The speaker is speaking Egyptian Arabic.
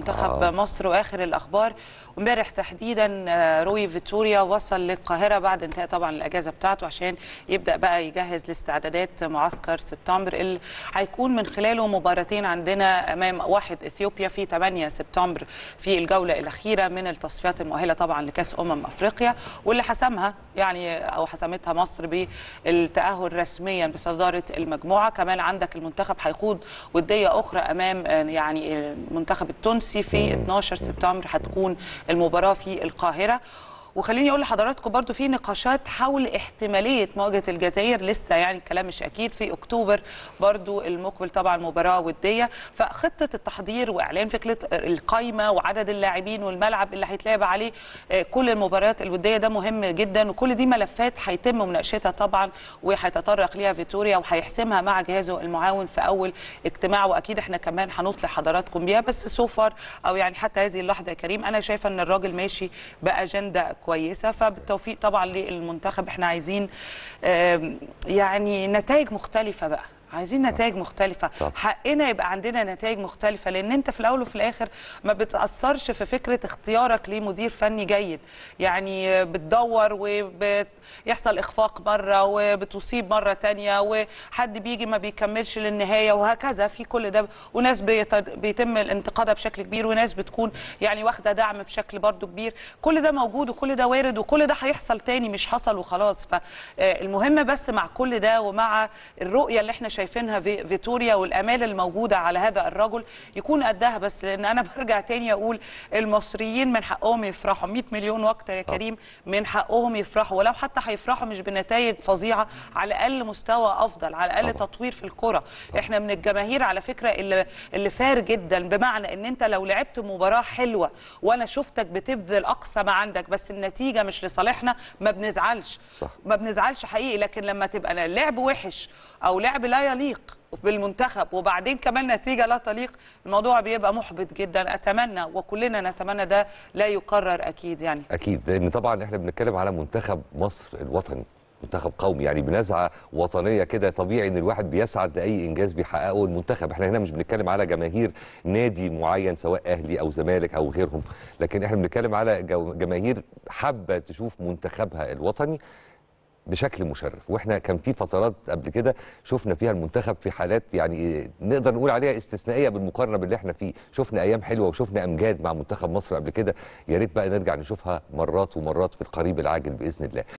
منتخب آه. مصر واخر الاخبار وامبارح تحديدا آه، روي فيتوريا وصل للقاهره بعد انتهاء طبعا الاجازه بتاعته عشان يبدا بقى يجهز لاستعدادات معسكر سبتمبر اللي هيكون من خلاله مباراتين عندنا امام واحد اثيوبيا في 8 سبتمبر في الجوله الاخيره من التصفيات المؤهله طبعا لكاس امم افريقيا واللي حسمها يعني او حسمتها مصر بالتاهل رسميا بصداره المجموعه كمان عندك المنتخب هيخوض وديه اخرى امام آه، يعني المنتخب التونسي في 12 سبتمبر هتكون المباراه في القاهره وخليني اقول لحضراتكم برضو في نقاشات حول احتماليه مواجهه الجزائر لسه يعني الكلام مش اكيد في اكتوبر برضو المقبل طبعا مباراه وديه فخطه التحضير واعلان فكره القايمه وعدد اللاعبين والملعب اللي هيتلعب عليه آه، كل المباريات الوديه ده مهم جدا وكل دي ملفات هيتم مناقشتها طبعا وهيتطرق ليها فيتوريا وهيحسمها مع جهازه المعاون في اول اجتماع واكيد احنا كمان هنطلع حضراتكم بيها بس سوفر او يعني حتى هذه اللحظه يا كريم انا شايفه ان الراجل ماشي باجنده كويسه فبالتوفيق طبعا للمنتخب احنا عايزين آم، يعني نتائج مختلفه بقى عايزين نتائج مختلفه طبعا. حقنا يبقى عندنا نتائج مختلفه لان انت في الاول وفي الاخر ما بتاثرش في فكره اختيارك لمدير فني جيد يعني بتدور وبيحصل اخفاق مره وبتصيب مره تانية وحد بيجي ما بيكملش للنهايه وهكذا في كل ده وناس بيت- بيتم الانتقادها بشكل كبير وناس بتكون يعني واخده دعم بشكل برضو كبير كل ده موجود وكل ده وارد وكل ده هيحصل تاني مش حصل وخلاص فالمهم بس مع كل ده ومع الرؤيه اللي احنا شايفينها في فيتوريا والامال الموجوده على هذا الرجل يكون قدها بس لان انا برجع تاني اقول المصريين من حقهم يفرحوا 100 مليون واكتر يا كريم من حقهم يفرحوا ولو حتى هيفرحوا مش بنتائج فظيعه على الاقل مستوى افضل على الاقل طبعا. تطوير في الكره احنا من الجماهير على فكره اللي اللي فار جدا بمعنى ان انت لو لعبت مباراه حلوه وانا شفتك بتبذل اقصى ما عندك بس النتيجه مش لصالحنا ما بنزعلش صح. ما بنزعلش حقيقي لكن لما تبقى لعب وحش او لعب لا يليق بالمنتخب وبعدين كمان نتيجه لا تليق الموضوع بيبقى محبط جدا اتمنى وكلنا نتمنى ده لا يكرر اكيد يعني اكيد لان طبعا احنا بنتكلم على منتخب مصر الوطني منتخب قومي يعني بنزعه وطنيه كده طبيعي ان الواحد بيسعد لاي انجاز بيحققه المنتخب احنا هنا مش بنتكلم على جماهير نادي معين سواء اهلي او زمالك او غيرهم لكن احنا بنتكلم على جو- جماهير حابه تشوف منتخبها الوطني بشكل مشرف واحنا كان في فترات قبل كده شفنا فيها المنتخب في حالات يعني نقدر نقول عليها استثنائيه بالمقارنه باللي احنا فيه شفنا ايام حلوه وشفنا امجاد مع منتخب مصر قبل كده يا ريت بقى نرجع نشوفها مرات ومرات في القريب العاجل باذن الله